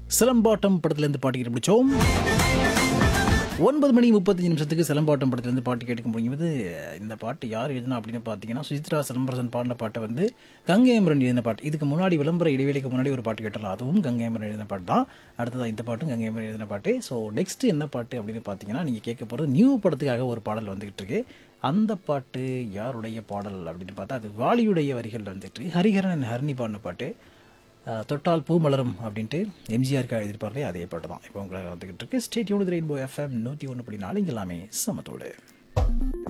சிலம்பாட்டம் படத்துலேருந்து பாட்டு கேட்டு பிடிச்சோம் ஒன்பது மணி முப்பத்தஞ்சு நிமிஷத்துக்கு சிலம்பாட்டம் படத்துலேருந்து பாட்டு கேட்க முடியும்போது இந்த பாட்டு யார் எழுதினா அப்படின்னு பார்த்தீங்கன்னா சுசித்ரா சிலம்பரசன் பாடின பாட்டை வந்து கங்கையமரன் எழுதின பாட்டு இதுக்கு முன்னாடி விளம்பர இடைவெளிக்கு முன்னாடி ஒரு பாட்டு கேட்டலாம் அதுவும் கங்கையமரன் எழுதின பாட்டு தான் அடுத்ததாக இந்த பாட்டும் கங்கையமரன் எழுதின பாட்டு ஸோ நெக்ஸ்ட் என்ன பாட்டு அப்படின்னு பார்த்தீங்கன்னா நீங்கள் கேட்க போகிறது நியூ படத்துக்காக ஒரு பாடல் வந்துகிட்டு இருக்கு அந்த பாட்டு யாருடைய பாடல் அப்படின்னு பார்த்தா அது வாலியுடைய வரிகள் வந்துட்டு இருக்கு. ஹரிஹரன் and ஹரிணி பாடின பாட்டு அஹ், தொட்டால் பூ மலரும் அப்படின்ட்டு எம்ஜிஆருக்கு எழுதியிருப்பார்களே அதே பாட்டு தான் இப்போ உங்களுக்கு வந்துகிட்டு இருக்கு ஸ்டேட் யூனிட் ரெயின்போ எஃப்எம் நூற்றி ஒன்று புள்ளி நாலு இங்க எல்லாமே சமத்தோடு